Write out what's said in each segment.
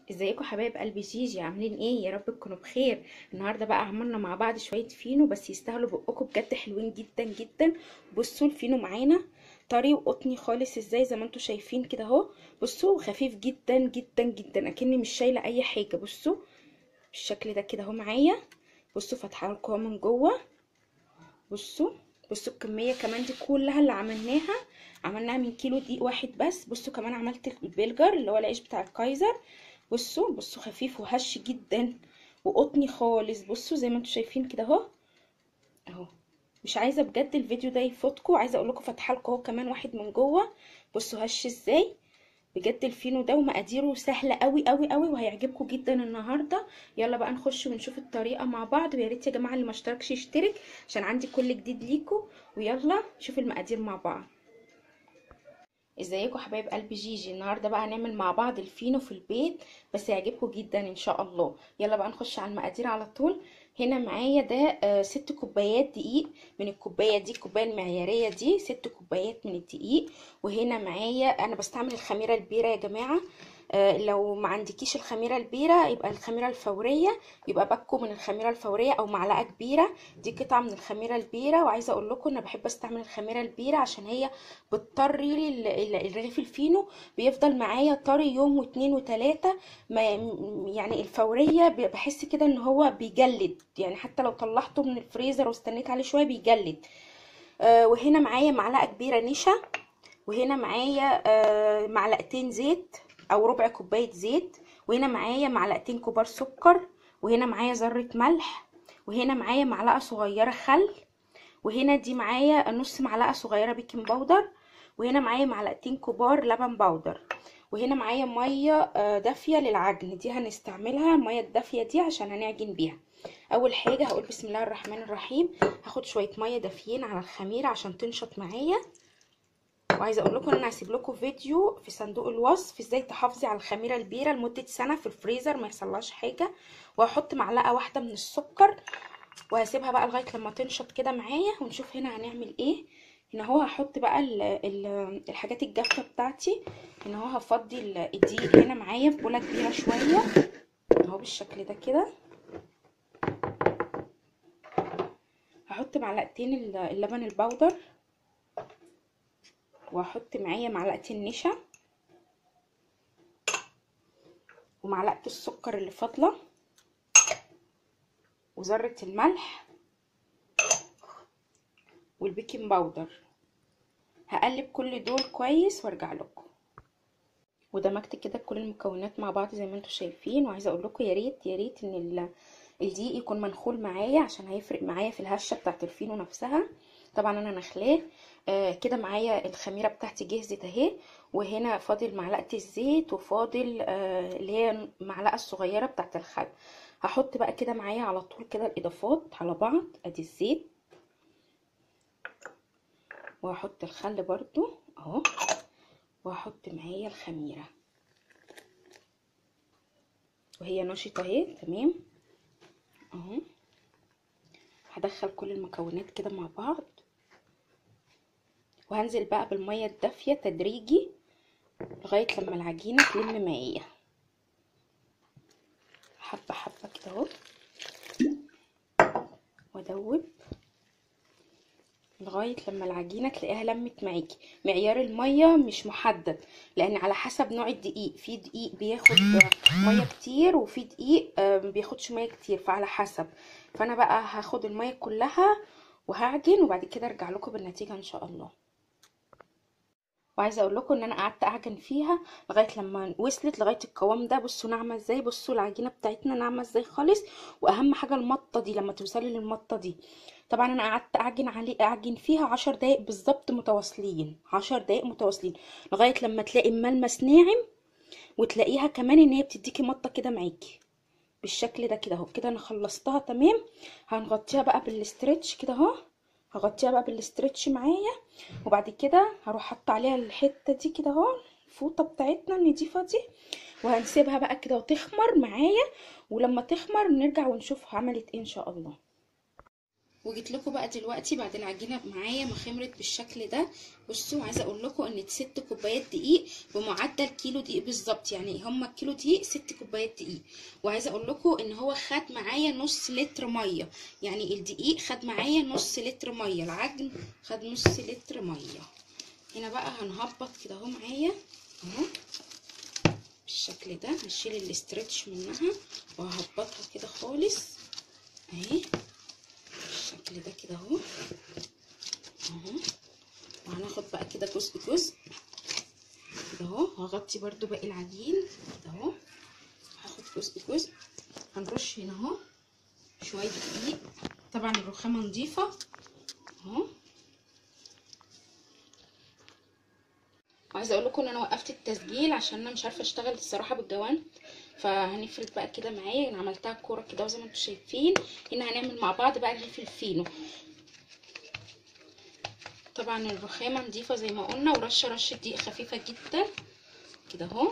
ازيكم حبايب قلبي جيجي عاملين ايه يا رب تكونوا بخير النهارده بقى عملنا مع بعض شويه فينو بس يستاهلوا بقكم بجد حلوين جدا جدا بصوا الفينو معانا طري وقطني خالص ازاي زي ما انتم شايفين كده اهو بصوا خفيف جدا جدا جدا اكني مش شايله اي حاجه بصوا بالشكل ده كده اهو معايا بصوا فاتحه لكم من جوه بصوا بصوا الكميه كمان دي كلها اللي عملناها عملناها من كيلو دقيق واحد بس بصوا كمان عملت البلجر اللي هو العيش بتاع الكايزر بصوا بصوا خفيف وهش جدا وقطني خالص بصوا زي ما انتم شايفين كده اهو اهو مش عايزه بجد الفيديو ده يفوتكم عايزه اقول لكم فاتحه لكم اهو كمان واحد من جوه بصوا هش ازاي بجد الفينو ده ومقاديره سهله قوي قوي قوي وهيعجبكم جدا النهارده يلا بقى نخش ونشوف الطريقه مع بعض ويا ريت يا جماعه اللي ما اشتركش يشترك عشان عندي كل جديد ليكم ويلا نشوف المقادير مع بعض ازيكم حبايب قلبي جيجي النهارده بقى هنعمل مع بعض الفينو في البيت بس هيعجبكم جدا ان شاء الله يلا بقى نخش على المقادير على طول هنا معايا ده آه ست كوبايات دقيق من الكوبايه دي الكوبايه المعياريه دي ست كوبايات من الدقيق وهنا معايا انا بستعمل الخميره البيره يا جماعه آه لو ما عندكيش الخميره البيره يبقى الخميره الفوريه يبقى باكو من الخميره الفوريه او معلقه كبيره دي قطعه من الخميره البيره وعايزه اقول لكم انا بحب استعمل الخميره البيره عشان هي بتطري لي الرغيف الفينو بيفضل معايا طري يوم واتنين وتلاته ما يعني الفوريه بحس كده ان هو بيجلد يعني حتى لو طلعته من الفريزر واستنيت عليه شويه بيجلد آه وهنا معايا معلقه كبيره نشا وهنا معايا آه معلقتين زيت او ربع كوبايه زيت وهنا معايا معلقتين كبار سكر وهنا معايا ذره ملح وهنا معايا معلقه صغيره خل وهنا دي معايا نص معلقه صغيره بيكنج باودر وهنا معايا معلقتين كبار لبن باودر وهنا معايا ميه دافيه للعجن دي هنستعملها الميه الدافيه دي عشان هنعجن بيها اول حاجه هقول بسم الله الرحمن الرحيم هاخد شويه ميه دافيين على الخميره عشان تنشط معايا وعايزه اقول لكم ان انا هسيب لكم فيديو في صندوق الوصف ازاي تحافظي على الخميره البيره لمده سنه في الفريزر ما يحصلهاش حاجه وهحط معلقه واحده من السكر وهسيبها بقى لغايه لما تنشط كده معايا ونشوف هنا هنعمل ايه هنا اهو هحط بقى ال ال الحاجات الجافه بتاعتي هنا اهو هفضي الدقيق هنا معايا في بوله كبيره شويه اهو بالشكل ده كده هحط معلقتين اللبن البودر وهحط معايا معلقتين نشا ومعلقه السكر اللي فاضله وذره الملح والبيكنج باودر هقلب كل دول كويس وارجع لكم ودمجت كده كل المكونات مع بعض زي ما انتم شايفين وعايزه اقول لكم يا ريت يا ريت ان الدقيق يكون منخول معايا عشان هيفرق معايا في الهشه بتاعه الفينو نفسها طبعا انا نخلاه آه كده معايا الخميره بتاعتي جهزت اهي وهنا فاضل معلقه الزيت وفاضل آه اللي هي المعلقه الصغيره بتاعه الخل هحط بقى كده معايا على طول كده الاضافات على بعض ادي الزيت وهحط الخل برضو اهو وهحط معايا الخميره وهي نشطه اهي تمام اهو هدخل كل المكونات كده مع بعض وهنزل بقى بالميه الدافيه تدريجي لغايه لما العجينه تلم معايا حبه حبه كده اهو وادوب لغايه لما العجينه تلاقيها لمت معاكي معيار الميه مش محدد لان على حسب نوع الدقيق في دقيق بياخد ميه كتير وفي دقيق بياخدش ميه كتير فعلى حسب فانا بقى هاخد الميه كلها وهعجن وبعد كده ارجع لكم بالنتيجه ان شاء الله وعايزه اقول لكم ان انا قعدت اعجن فيها لغايه لما وصلت لغايه القوام ده بصوا ناعمه ازاي بصوا العجينه بتاعتنا ناعمه ازاي خالص واهم حاجه المطه دي لما توصلي للمطه دي طبعا انا قعدت اعجن عليه اعجن فيها عشر دقايق بالظبط متواصلين عشر دقايق متواصلين لغايه لما تلاقي الملمس ناعم وتلاقيها كمان ان هي بتديكي مطه كده معاكي بالشكل ده كده اهو كده انا خلصتها تمام هنغطيها بقى بالاسترتش كده اهو هغطيها بقى بالاسترتش معايا وبعد كده هروح حاطه عليها الحته دي كده اهو الفوطه بتاعتنا النضيفه دي وهنسيبها بقى كده وتخمر معايا ولما تخمر نرجع ونشوف عملت ايه ان شاء الله وجيت لكم بقى دلوقتي بعد العجينه معايا ما خمرت بالشكل ده بصوا عايزه اقول لكم ان ست كوبايات دقيق بمعدل كيلو دقيق بالظبط يعني هما كيلو دقيق ست كوبايات دقيق وعايزه اقول لكم ان هو خد معايا نص لتر ميه يعني الدقيق خد معايا نص لتر ميه العجن خد نص لتر ميه هنا بقى هنهبط كده اهو معايا اهو بالشكل ده هشيل الاسترتش منها وههبطها كده خالص اهي بالشكل ده كده اهو اهو وهناخد بقى كده جزء جزء كده اهو هغطي برده باقي العجين كده اهو هاخد جزء جزء هنرش هنا اهو شويه دقيق طبعا الرخامه نضيفه اهو وعايزه اقول لكم ان انا وقفت التسجيل عشان انا مش عارفه اشتغل الصراحه بالجوانت فهنفرد بقى كده معايا انا عملتها كوره كده وزي ما انتم شايفين هنا هنعمل مع بعض بقى رغيف الفينو طبعا الرخامه نضيفه زي ما قلنا ورشه رشه دقيق خفيفه جدا كده اهو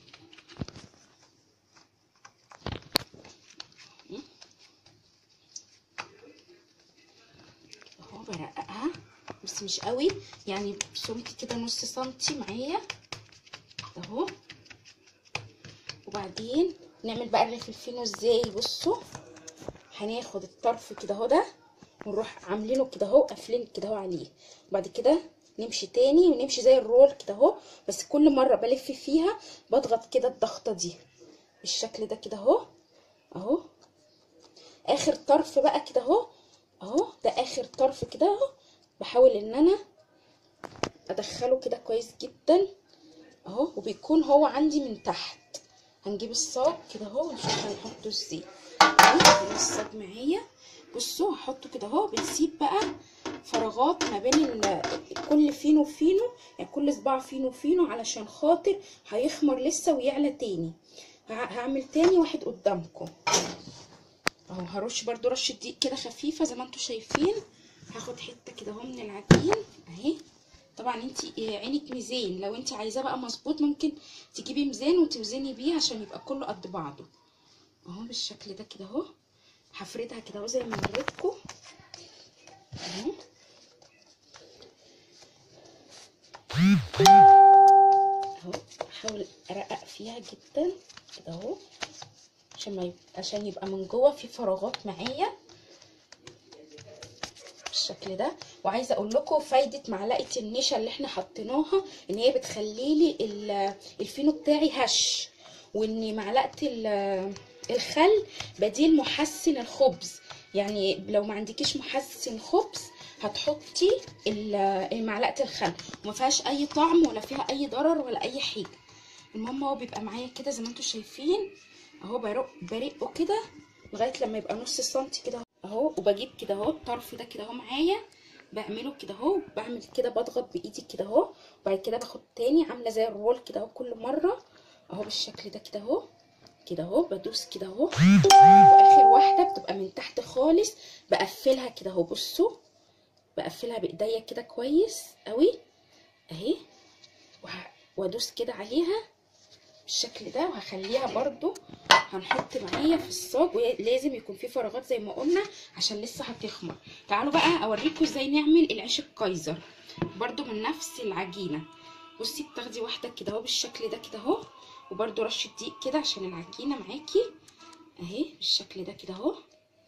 اهو برققها بس مش قوي يعني سمك كده نص سنتي معايا اهو وبعدين نعمل بقى الرغيف الفينو ازاي بصوا هناخد الطرف كده اهو ده ونروح عاملينه كده اهو قافلين كده اهو عليه وبعد كده نمشي تاني ونمشي زي الرول كده اهو بس كل مره بلف فيها بضغط كده الضغطه دي بالشكل ده كده اهو اهو اخر طرف بقى كده اهو اهو ده اخر طرف كده اهو بحاول ان انا ادخله كده كويس جدا اهو وبيكون هو عندي من تحت هنجيب الصاج كده اهو ونشوف هنحطه ازاي اهو الصاج معايا بصوا هحطه كده اهو بنسيب بقى فراغات ما بين كل فينو وفينو يعني كل صباع فينو وفينو علشان خاطر هيخمر لسه ويعلى تاني هعمل تاني واحد قدامكم اهو هرش برضو رشه دقيق كده خفيفه زي ما انتم شايفين هاخد حته كده اهو من العجين اهي طبعا انت عينك ميزان لو انت عايزاه بقى مظبوط ممكن تجيبي ميزان وتوزني بيه عشان يبقى كله قد بعضه اهو بالشكل ده كده اهو هفردها كده اهو زي ما وريتكم اهو اهو احاول ارقق فيها جدا كده اهو عشان ما يبقى عشان يبقى من جوه في فراغات معايا بالشكل ده وعايزه اقول لكم فايده معلقه النشا اللي احنا حطيناها ان هي بتخلي لي الفينو بتاعي هش وان معلقه الخل بديل محسن الخبز يعني لو ما عندكيش محسن خبز هتحطي معلقه الخل وما فيهاش اي طعم ولا فيها اي ضرر ولا اي حاجه المهم هو بيبقى معايا كده زي ما انتم شايفين اهو برق برقه كده لغايه لما يبقى نص سنتي كده اهو وبجيب كده اهو الطرف ده كده اهو معايا بعمله كده اهو بعمل كده بضغط بايدي كده اهو وبعد كده باخد تاني عامله زي الرول كده اهو كل مره اهو بالشكل ده كده اهو كده اهو بدوس كده اهو واخر واحده بتبقى من تحت خالص بقفلها كده اهو بصوا بقفلها بايديا كده كويس قوي اهي وادوس كده عليها بالشكل ده وهخليها برضو هنحط معايا في الصاج ولازم يكون في فراغات زي ما قلنا عشان لسه هتخمر تعالوا بقى اوريكم ازاي نعمل العيش الكايزر برضو من نفس العجينه بصي بتاخدي واحده كده اهو بالشكل ده كده اهو وبرده رشه دقيق كده عشان العجينه معاكي اهي بالشكل ده كده اهو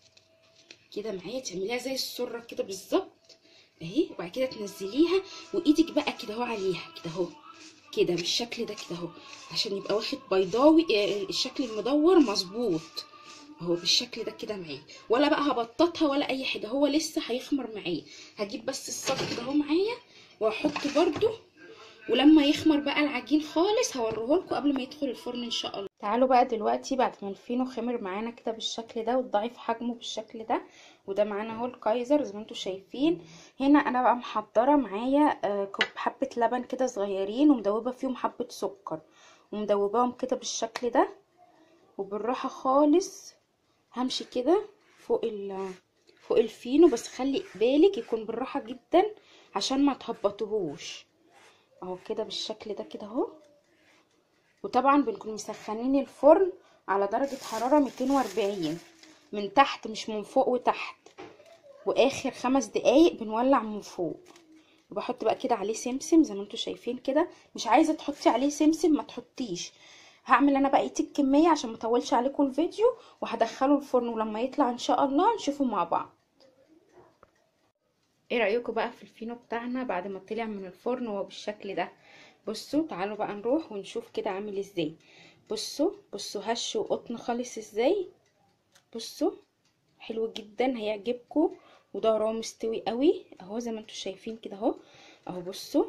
كده معايا تعمليها زي السره كده بالظبط اهي وبعد كده تنزليها وايدك بقى كده اهو عليها كده اهو كده بالشكل ده كده اهو عشان يبقى واخد بيضاوي الشكل المدور مظبوط اهو بالشكل ده كده معايا ولا بقى هبططها ولا اي حاجه هو لسه هيخمر معايا هجيب بس الصاج كده اهو معايا واحط برده ولما يخمر بقى العجين خالص هوريهولكم قبل ما يدخل الفرن ان شاء الله تعالوا بقى دلوقتي بعد ما الفينو خمر معانا كده بالشكل ده وتضاعف حجمه بالشكل ده وده معانا اهو الكايزر زي ما انتم شايفين هنا انا بقى محضره معايا كوب حبه لبن كده صغيرين ومدوبه فيهم حبه سكر ومدوباهم كده بالشكل ده وبالراحه خالص همشي كده فوق ال فوق الفينو بس خلي بالك يكون بالراحه جدا عشان ما تهبطوهوش اهو كده بالشكل ده كده اهو وطبعا بنكون مسخنين الفرن على درجة حرارة 240 من تحت مش من فوق وتحت واخر خمس دقايق بنولع من فوق وبحط بقى كده عليه سمسم زي ما انتم شايفين كده مش عايزه تحطي عليه سمسم ما تحطيش هعمل انا بقيه الكميه عشان ما اطولش عليكم الفيديو وهدخله الفرن ولما يطلع ان شاء الله نشوفه مع بعض ايه رايكم بقى في الفينو بتاعنا بعد ما طلع من الفرن وهو بالشكل ده بصوا تعالوا بقى نروح ونشوف كده عامل ازاي بصوا بصوا هش وقطن خالص ازاي بصوا حلو جدا هيعجبكم وضهره مستوي قوي اهو زي ما انتم شايفين كده اهو اهو بصوا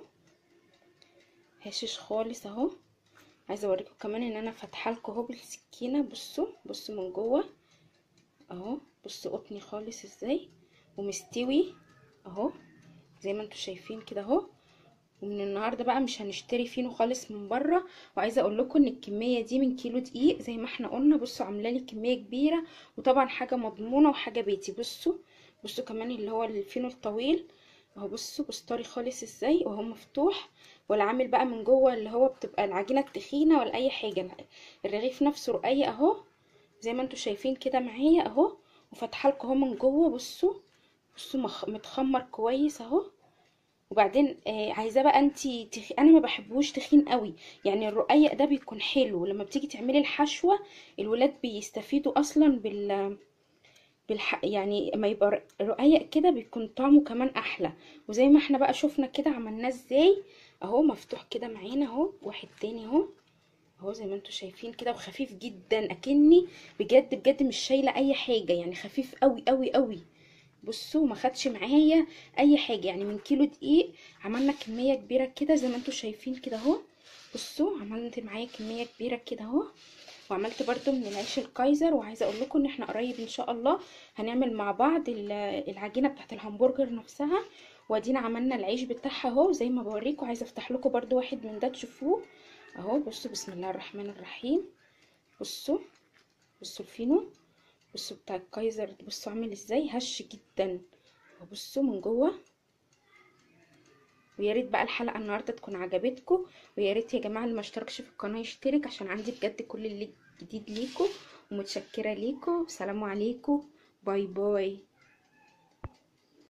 هشش خالص اهو عايزه اوريكم كمان ان انا فاتحه لكم اهو بالسكينه بصوا بصوا من جوه اهو بصوا قطني خالص ازاي ومستوي اهو زي ما انتم شايفين كده اهو ومن النهارده بقى مش هنشتري فينو خالص من بره وعايزه اقول لكم ان الكميه دي من كيلو دقيق زي ما احنا قلنا بصوا عامله لي كميه كبيره وطبعا حاجه مضمونه وحاجه بيتي بصوا بصوا كمان اللي هو الفينو الطويل اهو بصوا بسطري خالص ازاي وهو مفتوح ولا عامل بقى من جوه اللي هو بتبقى العجينه التخينه ولا اي حاجه الرغيف نفسه رقيق اهو زي ما انتم شايفين كده معايا اهو وفاتحه لكم اهو من جوه بصوا بصوا متخمر كويس اهو وبعدين آه عايزاه بقى انتي تخ... انا ما بحبوش تخين قوي يعني الرقيق ده بيكون حلو لما بتيجي تعملي الحشوه الولاد بيستفيدوا اصلا بال بالح... يعني ما يبقى رقيق كده بيكون طعمه كمان احلى وزي ما احنا بقى شفنا كده عملناه ازاي اهو مفتوح كده معانا اهو واحد تاني اهو اهو زي ما انتم شايفين كده وخفيف جدا اكني بجد بجد مش شايله اي حاجه يعني خفيف قوي قوي قوي بصوا ما خدش معايا اي حاجه يعني من كيلو دقيق عملنا كميه كبيره كده زي ما انتم شايفين كده اهو بصوا عملت معايا كميه كبيره كده اهو وعملت برده من العيش الكايزر وعايزه اقول لكم ان احنا قريب ان شاء الله هنعمل مع بعض العجينه بتاعه الهمبرجر نفسها وادينا عملنا العيش بتاعها اهو زي ما بوريكم عايزه افتح لكم برده واحد من ده تشوفوه اهو بصوا بسم الله الرحمن الرحيم بصوا بصوا الفينو بصوا بتاع الكايزر بصوا عامل ازاي هش جدا وبصوا من جوه ويا ريت بقى الحلقه النهارده تكون عجبتكم ويا ريت يا جماعه اللي ما اشتركش في القناه يشترك عشان عندي بجد كل اللي جديد ليكم ومتشكره ليكم سلام عليكم باي باي